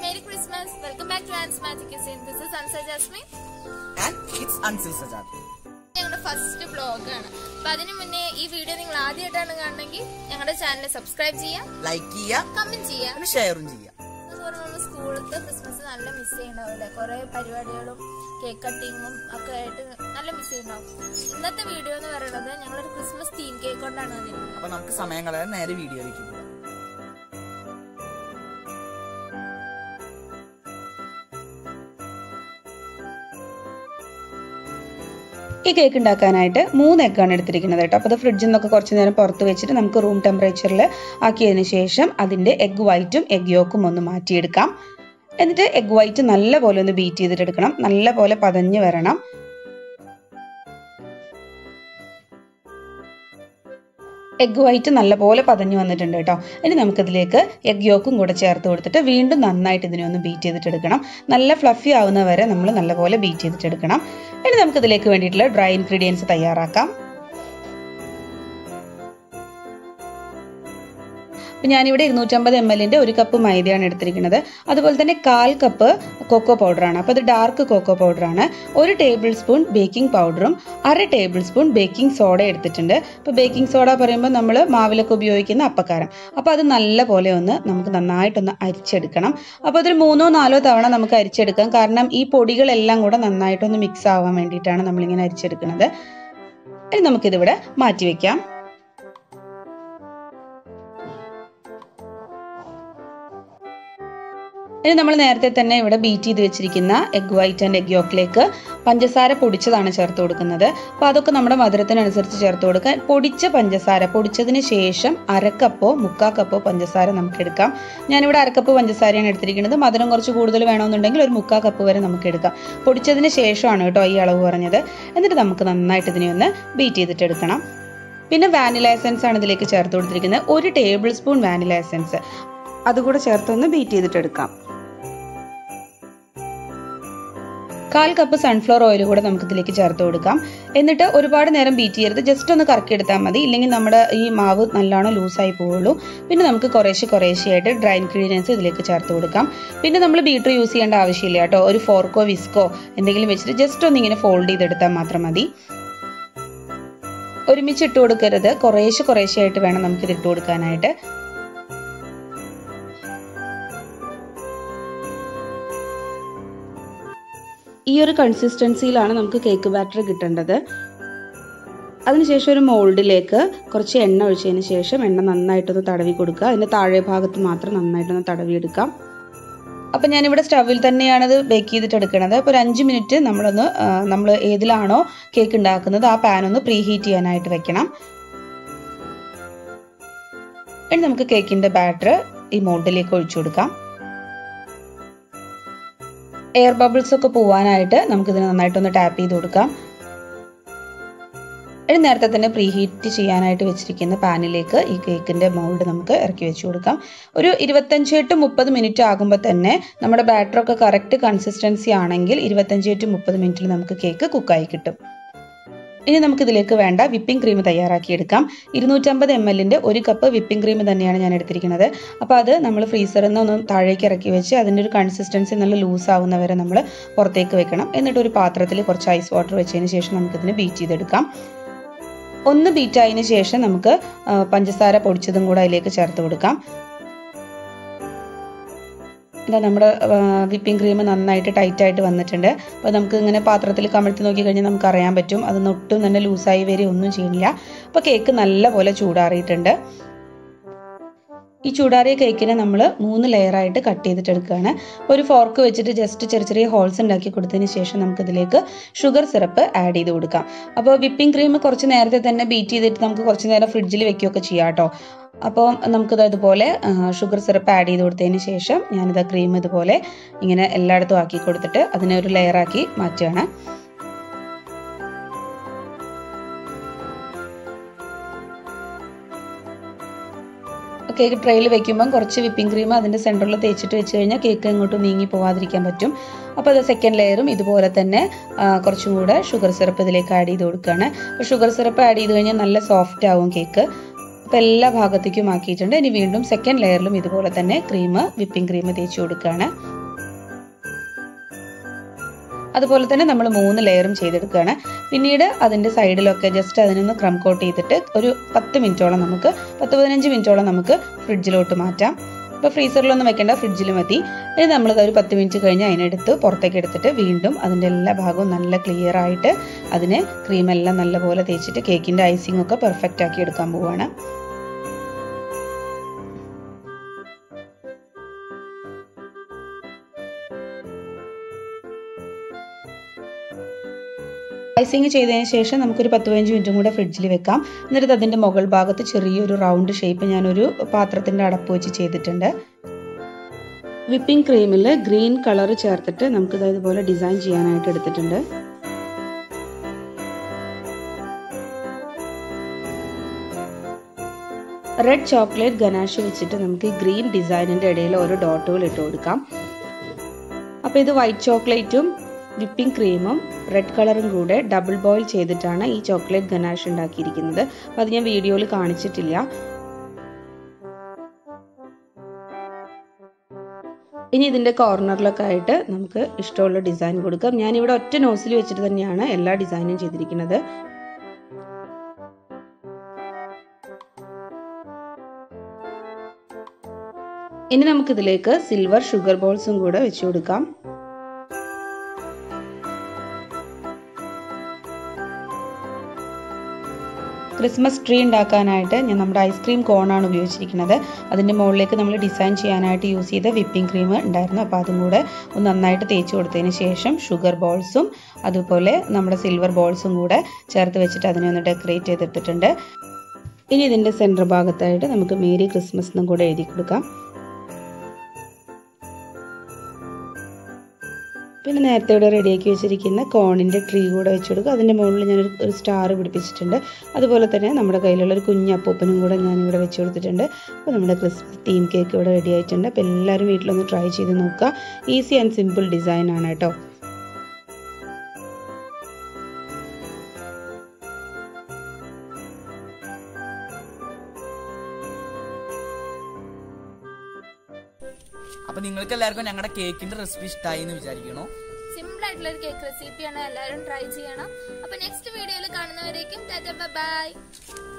Merry Christmas. Welcome back to Anne's Magic Kitchen. This is Ansa Jasmine. and it's Ansil Sajad. ഞങ്ങളുടെ first ബ്ലോഗാണ് അപ്പൊ അതിനു മുന്നേ ഈ വീഡിയോ നിങ്ങൾ ആദ്യമായിട്ടാണ് കാണണമെങ്കിൽ ഞങ്ങളുടെ ചാനൽ സബ്സ്ക്രൈബ് ചെയ്യാം ലൈക്ക് ചെയ്യുക കമന്റ് ചെയ്യാം പിന്നെ ഷെയറും ചെയ്യുക എന്ന് പറഞ്ഞാൽ സ്കൂളിലത്തെ ക്രിസ്മസ് നല്ല മിസ് ചെയ്യണ്ടാവില്ലേ കുറെ പരിപാടികളും കേക്ക് കട്ടിങ്ങും ഒക്കെ ആയിട്ട് നല്ല മിസ് ചെയ്യണ്ടാവും ഇന്നത്തെ വീഡിയോ എന്ന് പറയുന്നത് ഞങ്ങളൊരു ക്രിസ്മസ് തീം കേക്ക് കൊണ്ടാണ് വന്നിരുന്നത് അപ്പൊ നമുക്ക് സമയം കളയാൻ നേരെ വീഡിയോയിലേക്ക് പോകാം ഈ കേക്ക് ഉണ്ടാക്കാനായിട്ട് മൂന്ന് എഗ്ഗാണ് എടുത്തിരിക്കുന്നത് കേട്ടോ അപ്പോൾ അത് ഫ്രിഡ്ജിൽ നിന്നൊക്കെ കുറച്ച് നേരം പുറത്ത് വെച്ചിട്ട് നമുക്ക് റൂം ടെമ്പറേച്ചറിൽ ആക്കിയതിന് ശേഷം അതിൻ്റെ എഗ് വൈറ്റും എഗ് യോക്കും ഒന്ന് മാറ്റിയെടുക്കാം എന്നിട്ട് എഗ് വൈറ്റ് നല്ല പോലെ ഒന്ന് ബീറ്റ് ചെയ്തിട്ട് എടുക്കണം നല്ല പോലെ പതഞ്ഞ് വരണം എഗ് വൈറ്റ് നല്ലപോലെ പതഞ്ഞു വന്നിട്ടുണ്ട് കേട്ടോ ഇനി നമുക്കിതിലേക്ക് എഗ് യോക്കും കൂടെ ചേർത്ത് കൊടുത്തിട്ട് വീണ്ടും നന്നായിട്ട് ഇതിനെ ഒന്ന് ബീറ്റ് ചെയ്തിട്ട് എടുക്കണം നല്ല ഫ്ലഫി ആവുന്ന വരെ നമ്മൾ നല്ലപോലെ ബീറ്റ് ചെയ്തിട്ട് എടുക്കണം ഇനി നമുക്കിതിലേക്ക് വേണ്ടിയിട്ടുള്ള ഡ്രൈ ഇൻഗ്രീഡിയൻസ് തയ്യാറാക്കാം അപ്പം ഞാനിവിടെ ഇരുന്നൂറ്റമ്പത് എം എല്ലിൻ്റെ ഒരു കപ്പ് മൈദയാണ് എടുത്തിരിക്കുന്നത് അതുപോലെ തന്നെ കാൽ കപ്പ് കൊക്കോ പൗഡറാണ് അപ്പോൾ അത് ഡാർക്ക് കൊക്കോ പൗഡറാണ് ഒരു ടേബിൾ സ്പൂൺ ബേക്കിംഗ് പൗഡറും അര ടേബിൾ സ്പൂൺ ബേക്കിംഗ് സോഡ എടുത്തിട്ടുണ്ട് അപ്പോൾ ബേക്കിംഗ് സോഡ പറയുമ്പോൾ നമ്മൾ മാവിലൊക്കെ ഉപയോഗിക്കുന്ന അപ്പക്കാരം അപ്പോൾ അത് നല്ല പോലെ ഒന്ന് നമുക്ക് നന്നായിട്ടൊന്ന് അരിച്ചെടുക്കണം അപ്പോൾ അതൊരു മൂന്നോ നാലോ തവണ നമുക്ക് അരിച്ചെടുക്കാം കാരണം ഈ പൊടികളെല്ലാം കൂടെ നന്നായിട്ടൊന്ന് മിക്സ് ആവാൻ വേണ്ടിയിട്ടാണ് നമ്മളിങ്ങനെ അരിച്ചെടുക്കുന്നത് ഇനി നമുക്കിതിവിടെ മാറ്റി വെക്കാം ഇനി നമ്മൾ നേരത്തെ തന്നെ ഇവിടെ ബീറ്റ് ചെയ്ത് വെച്ചിരിക്കുന്ന എഗ് വൈറ്റ് ആൻഡ് എഗ് യോക്കിലേക്ക് പഞ്ചസാര പൊടിച്ചതാണ് ചേർത്ത് കൊടുക്കുന്നത് അപ്പോൾ അതൊക്കെ നമ്മുടെ മധുരത്തിനനുസരിച്ച് ചേർത്ത് കൊടുക്കുക പൊടിച്ച പഞ്ചസാര പൊടിച്ചതിന് ശേഷം അരക്കപ്പോ മുക്കാ കപ്പോ പഞ്ചസാര നമുക്ക് എടുക്കാം ഞാനിവിടെ അരക്കപ്പ് പഞ്ചസാരയാണ് എടുത്തിരിക്കുന്നത് മധുരം കുറച്ച് കൂടുതൽ വേണമെന്നുണ്ടെങ്കിൽ ഒരു മുക്കാ കപ്പ് വരെ നമുക്ക് എടുക്കാം പൊടിച്ചതിന് ശേഷമാണ് കേട്ടോ ഈ അളവ് പറഞ്ഞത് എന്നിട്ട് നമുക്ക് നന്നായിട്ട് ഇതിനെ ഒന്ന് ബീറ്റ് ചെയ്തിട്ട് എടുക്കണം പിന്നെ വാനില എസൻസ് ആണ് ഇതിലേക്ക് ചേർത്ത് കൊടുത്തിരിക്കുന്നത് ഒരു ടേബിൾ സ്പൂൺ വാനില എസൻസ് അതുകൂടെ ചേർത്തൊന്ന് ബീറ്റ് ചെയ്തിട്ട് എടുക്കാം കാൽ കപ്പ് സൺഫ്ലവർ ഓയിൽ കൂടെ നമുക്ക് ഇതിലേക്ക് ചേർത്ത് കൊടുക്കാം എന്നിട്ട് ഒരുപാട് നേരം ബീറ്റ് ചെയ്യരുത് ജസ്റ്റ് ഒന്ന് കറക്കി എടുത്താൽ മതി ഇല്ലെങ്കിൽ നമ്മുടെ ഈ മാവ് നല്ലോണം ലൂസായി പോവുള്ളൂ പിന്നെ നമുക്ക് കുറേശ്ശെ കുറേശ്ശെയായിട്ട് ഡ്രൈ ഇൻഗ്രീഡിയൻസ് ഇതിലേക്ക് ചേർത്ത് കൊടുക്കാം പിന്നെ നമ്മൾ ബീറ്റർ യൂസ് ചെയ്യേണ്ട ആവശ്യമില്ല കേട്ടോ ഒരു ഫോർക്കോ വിസ്കോ എന്തെങ്കിലും വെച്ചിട്ട് ജസ്റ്റ് ഒന്ന് ഇങ്ങനെ ഫോൾഡ് ചെയ്തെടുത്താൽ മാത്രം മതി ഒരുമിച്ച് ഇട്ട് കൊടുക്കരുത് കുറേശ്ശെ കുറേശ്ശെയായിട്ട് വേണം നമുക്കിത് ഇട്ട് കൊടുക്കാനായിട്ട് ഈ ഒരു കൺസിസ്റ്റൻസിയിലാണ് നമുക്ക് കേക്ക് ബാറ്റർ കിട്ടേണ്ടത് അതിനുശേഷം ഒരു മോൾഡിലേക്ക് കുറച്ച് എണ്ണ ഒഴിച്ചതിന് ശേഷം എണ്ണ നന്നായിട്ടൊന്ന് തടവി കൊടുക്കുക അതിൻ്റെ താഴെ ഭാഗത്ത് മാത്രം നന്നായിട്ടൊന്ന് തടവിയെടുക്കാം അപ്പം ഞാനിവിടെ സ്റ്റവിൽ തന്നെയാണ് ഇത് ബേക്ക് ചെയ്തിട്ട് എടുക്കുന്നത് അപ്പോൾ ഒരു അഞ്ച് മിനിറ്റ് നമ്മളൊന്ന് നമ്മൾ ഏതിലാണോ കേക്ക് ഉണ്ടാക്കുന്നത് ആ പാൻ ഒന്ന് പ്രീ ഹീറ്റ് ചെയ്യാനായിട്ട് വെക്കണം ഇനി നമുക്ക് കേക്കിൻ്റെ ബാറ്റർ ഈ മോൾഡിലേക്ക് ഒഴിച്ചു കൊടുക്കാം എയർ ബബിൾസ് ഒക്കെ പോവാനായിട്ട് നമുക്കിതിന് നന്നായിട്ടൊന്ന് ടാപ്പ് ചെയ്ത് കൊടുക്കാം ഇനി നേരത്തെ തന്നെ പ്രീ ഹീറ്റ് ചെയ്യാനായിട്ട് വെച്ചിരിക്കുന്ന പാനിലേക്ക് ഈ കേക്കിൻ്റെ മോൾഡ് നമുക്ക് ഇറക്കി വെച്ച് കൊടുക്കാം ഒരു ഇരുപത്തഞ്ച് ടു മുപ്പത് മിനിറ്റ് ആകുമ്പോൾ തന്നെ നമ്മുടെ ബാറ്ററൊക്കെ കറക്റ്റ് കൺസിസ്റ്റൻസി ആണെങ്കിൽ ഇരുപത്തഞ്ച് ടു മുപ്പത് മിനിറ്റിൽ നമുക്ക് കേക്ക് കുക്കായി കിട്ടും ഇനി നമുക്ക് ഇതിലേക്ക് വേണ്ട വിപ്പിംഗ് ക്രീം തയ്യാറാക്കിയെടുക്കാം ഇരുന്നൂറ്റമ്പത് എം എല്ലിൻ്റെ ഒരു കപ്പ് വിപ്പിംഗ് ക്രീം തന്നെയാണ് ഞാൻ എടുത്തിരിക്കുന്നത് അപ്പോൾ അത് നമ്മൾ ഫ്രീസറിൽ നിന്ന് ഒന്ന് താഴേക്ക് ഇറക്കി വെച്ച് അതിൻ്റെ ഒരു കൺസിസ്റ്റൻസി നല്ല ലൂസ് ആവുന്ന വരെ നമ്മൾ പുറത്തേക്ക് വെക്കണം എന്നിട്ട് ഒരു പാത്രത്തിൽ കുറച്ച് ഐസ് വാട്ടർ വെച്ചതിന് ശേഷം നമുക്കിതിന് ബീറ്റ് ചെയ്തെടുക്കാം ഒന്ന് ബീറ്റ് ആയതിനു ശേഷം നമുക്ക് പഞ്ചസാര പൊടിച്ചതും കൂടെ അതിലേക്ക് ചേർത്ത് കൊടുക്കാം ഇതാ നമ്മുടെ വിപ്പിംഗ് ക്രീം നന്നായിട്ട് ടൈറ്റ് ആയിട്ട് വന്നിട്ടുണ്ട് അപ്പോൾ നമുക്ക് ഇങ്ങനെ പാത്രത്തിൽ കമഴ്ത്തി നോക്കി കഴിഞ്ഞാൽ നമുക്ക് അറിയാൻ പറ്റും അതൊന്നും ഒട്ടും തന്നെ ലൂസായി വരെ ഒന്നും ചെയ്യില്ല അപ്പോൾ കേക്ക് നല്ലപോലെ ചൂടാറിയിട്ടുണ്ട് ഈ ചൂടാറിയ കേക്കിനെ നമ്മൾ മൂന്ന് ലെയറായിട്ട് കട്ട് ചെയ്തിട്ട് എടുക്കുകയാണ് ഒരു ഫോർക്ക് വെച്ചിട്ട് ജസ്റ്റ് ചെറിയ ചെറിയ ഹോൾസ് ഉണ്ടാക്കി കൊടുത്തതിന് ശേഷം നമുക്കിതിലേക്ക് ഷുഗർ സിറപ്പ് ആഡ് ചെയ്ത് കൊടുക്കാം അപ്പോൾ വിപ്പിംഗ് ക്രീം കുറച്ച് നേരത്തെ തന്നെ ബീറ്റ് ചെയ്തിട്ട് നമുക്ക് കുറച്ച് നേരം ഫ്രിഡ്ജിൽ വെക്കുകയൊക്കെ ചെയ്യാം കേട്ടോ അപ്പോൾ നമുക്കിത് ഇതുപോലെ ഷുഗർ സിറപ്പ് ആഡ് ചെയ്ത് കൊടുത്തതിന് ശേഷം ഞാനിത് ക്രീം ഇതുപോലെ ഇങ്ങനെ എല്ലായിടത്തും ആക്കി കൊടുത്തിട്ട് അതിനെ ഒരു ലെയറാക്കി മാറ്റുകയാണ് കേക്ക് ട്രെയിൽ വെക്കുമ്പം കുറച്ച് വിപ്പിംഗ് ക്രീം അതിൻ്റെ സെൻറ്ററിൽ തേച്ചിട്ട് വെച്ച് കഴിഞ്ഞാൽ കേക്ക് ഇങ്ങോട്ട് നീങ്ങി പോവാതിരിക്കാൻ പറ്റും അപ്പോൾ അത് സെക്കൻഡ് ലെയറും ഇതുപോലെ തന്നെ കുറച്ചും കൂടെ ഷുഗർ സിറപ്പ് ഇതിലേക്ക് ആഡ് ചെയ്ത് കൊടുക്കുകയാണ് അപ്പോൾ ഷുഗർ സിറപ്പ് ആഡ് ചെയ്ത് കഴിഞ്ഞാൽ നല്ല സോഫ്റ്റ് ആവും കേക്ക് അപ്പോൾ എല്ലാ ഭാഗത്തേക്കും ആക്കിയിട്ടുണ്ട് ഇനി വീണ്ടും സെക്കൻഡ് ലെയറിലും ഇതുപോലെ തന്നെ ക്രീം വിപ്പിംഗ് ക്രീം തേച്ച് കൊടുക്കുകയാണ് അതുപോലെ തന്നെ നമ്മൾ മൂന്ന് ലെയറും ചെയ്തെടുക്കുകയാണ് പിന്നീട് അതിൻ്റെ സൈഡിലൊക്കെ ജസ്റ്റ് അതിനൊന്ന് ക്രം കോട്ട് ചെയ്തിട്ട് ഒരു പത്ത് മിനിറ്റോളം നമുക്ക് പത്ത് പതിനഞ്ച് മിനിറ്റോളം നമുക്ക് ഫ്രിഡ്ജിലോട്ട് മാറ്റാം ഇപ്പോൾ ഫ്രീസറിലൊന്നും വെക്കേണ്ട ഫ്രിഡ്ജിൽ മതി ഇനി നമ്മൾ ഒരു പത്ത് മിനിറ്റ് കഴിഞ്ഞ് അതിനെടുത്ത് പുറത്തേക്ക് എടുത്തിട്ട് വീണ്ടും അതിൻ്റെ എല്ലാ ഭാഗവും നല്ല ക്ലിയർ ആയിട്ട് അതിന് ക്രീമെല്ലാം നല്ലപോലെ തേച്ചിട്ട് കേക്കിൻ്റെ ഐസിംഗ് ഒക്കെ പെർഫെക്റ്റ് ആക്കി എടുക്കാൻ പോവുകയാണ് ഐസിങ് ചെയ്തതിന് ശേഷം നമുക്കൊരു പത്ത് പതിനഞ്ച് മിനിറ്റും കൂടെ ഫ്രിഡ്ജിൽ വെക്കാം എന്നിട്ട് അതിൻ്റെ മുകൾ ഭാഗത്ത് ചെറിയൊരു റൗണ്ട് ഷേപ്പ് ഞാനൊരു പാത്രത്തിൻ്റെ അടപ്പ് വെച്ച് ചെയ്തിട്ടുണ്ട് വിപ്പിംഗ് ക്രീമിൽ ഗ്രീൻ കളർ ചേർത്തിട്ട് നമുക്ക് ഇതുപോലെ ഡിസൈൻ ചെയ്യാനായിട്ട് എടുത്തിട്ടുണ്ട് റെഡ് ചോക്ലേറ്റ് ഗനാഷ് വെച്ചിട്ട് നമുക്ക് ഗ്രീൻ ഡിസൈനിൻ്റെ ഇടയിൽ ഓരോ ഡോട്ടുകൾ ഇട്ട് കൊടുക്കാം അപ്പോൾ ഇത് വൈറ്റ് ചോക്ലേറ്റും വിപ്പിംഗ് ക്രീമും റെഡ് കളറും കൂടെ ഡബിൾ ബോയിൽ ചെയ്തിട്ടാണ് ഈ ചോക്ലേറ്റ് ഗനാഷ് ഉണ്ടാക്കിയിരിക്കുന്നത് അപ്പോൾ അത് ഞാൻ വീഡിയോയിൽ കാണിച്ചിട്ടില്ല ഇനി ഇതിൻ്റെ കോർണറിലൊക്കെ ആയിട്ട് നമുക്ക് ഇഷ്ടമുള്ള ഡിസൈൻ കൊടുക്കാം ഞാനിവിടെ ഒറ്റ നോസിൽ വെച്ചിട്ട് തന്നെയാണ് എല്ലാ ഡിസൈനും ചെയ്തിരിക്കുന്നത് ഇനി നമുക്കിതിലേക്ക് സിൽവർ ഷുഗർ ബോൾസും കൂടെ വെച്ചു കൊടുക്കാം ക്രിസ്മസ് ട്രീ ഉണ്ടാക്കാനായിട്ട് ഞാൻ നമ്മുടെ ഐസ്ക്രീം കോണാണ് ഉപയോഗിച്ചിരിക്കുന്നത് അതിൻ്റെ മുകളിലേക്ക് നമ്മൾ ഡിസൈൻ ചെയ്യാനായിട്ട് യൂസ് ചെയ്ത വിപ്പിംഗ് ക്രീം ഉണ്ടായിരുന്നു അപ്പോൾ അതും കൂടെ ഒന്ന് നന്നായിട്ട് തേച്ച് കൊടുത്തതിന് ശേഷം ഷുഗർ ബോൾസും അതുപോലെ നമ്മുടെ സിൽവർ ബോൾസും കൂടെ ചേർത്ത് വെച്ചിട്ട് അതിനെ ഒന്ന് ഡെക്കറേറ്റ് ചെയ്തെടുത്തിട്ടുണ്ട് ഇനി ഇതിൻ്റെ സെൻറ്റർ ഭാഗത്തായിട്ട് നമുക്ക് മേരി ക്രിസ്മസ് എന്നും കൂടെ എഴുതി കൊടുക്കാം പിന്നെ നേരത്തെ ഇവിടെ റെഡിയാക്കി വെച്ചിരിക്കുന്ന കോണിൻ്റെ ട്രീ കൂടെ വെച്ച് കൊടുക്കുക അതിൻ്റെ മുകളിൽ ഞാൻ ഒരു സ്റ്റാർ പിടിപ്പിച്ചിട്ടുണ്ട് അതുപോലെ തന്നെ നമ്മുടെ കയ്യിലുള്ള ഒരു കുഞ്ഞ് അപ്പൂപ്പനും കൂടെ ഞാൻ ഇവിടെ വെച്ച് കൊടുത്തിട്ടുണ്ട് അപ്പോൾ നമ്മുടെ ക്രിസ്മസ് തീം കേക്ക് ഇവിടെ റെഡി ആയിട്ടുണ്ട് അപ്പോൾ എല്ലാവരും വീട്ടിലൊന്ന് ട്രൈ ചെയ്ത് നോക്കുക ഈസി ആൻഡ് സിമ്പിൾ ഡിസൈൻ ആണ് കേട്ടോ അപ്പൊ നിങ്ങൾക്ക് എല്ലാവർക്കും ഞങ്ങളുടെ കേക്കിന്റെ റെസിപ്പി ഇഷ്ടമായി എന്ന് വിചാരിക്കണോ സിമ്പിൾ ആയിട്ടുള്ള ഒരു കേക്ക് റെസിപ്പിയാണ് എല്ലാവരും ട്രൈ ചെയ്യണം അപ്പൊ നെക്സ്റ്റ് വീഡിയോയിൽ കാണുന്നവരേക്കും ബൈ